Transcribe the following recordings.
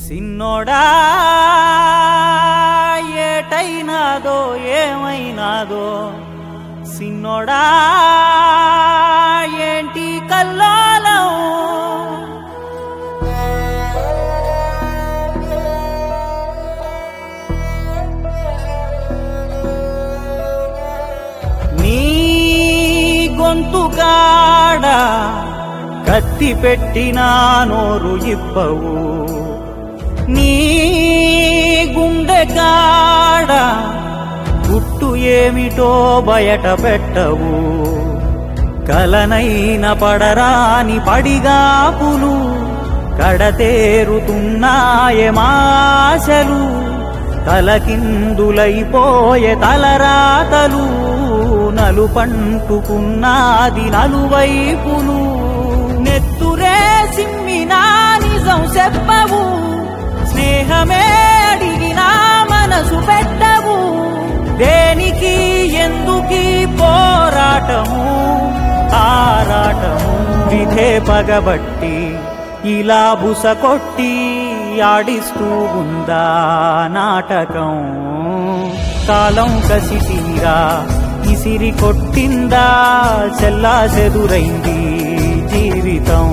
సిన్నోడా ఏటైనాదో ఏమైనాదో సిన్నోడా ఏంటి కల్లోలం నీ గొంతుకాడ కత్తి పెట్టినా నోరు ఇప్పవు నీ గుండె కాడ గుట్టు ఏమిటో బయట పెట్టవు కలనైన పడరాని పడిగాపులు కడతేరుతున్నాయే మాశలు తలకిందులైపోయే తలరాతలు నలుపంటుకున్నాది నలువైపులు నెత్తురే సిమ్మినా నిజం చెప్పవు స్నేహమే అడిగినా మనసు పెట్టవు దేనికి ఎందుకీ పోరాటము ఆరాటము విధే పగబట్టి ఇలా బుస కొట్టి ఆడిస్తూ ఉందా నాటకం కాలం కసి తీరా ఇసిరి కొట్టిందా చెల్లా చెదురైంది జీవితం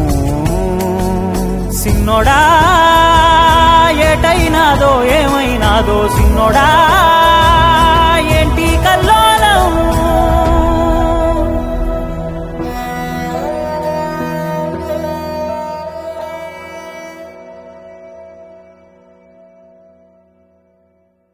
సిన్నోడా ఏటైనాదో ఏమైనాదో సిన్నోడా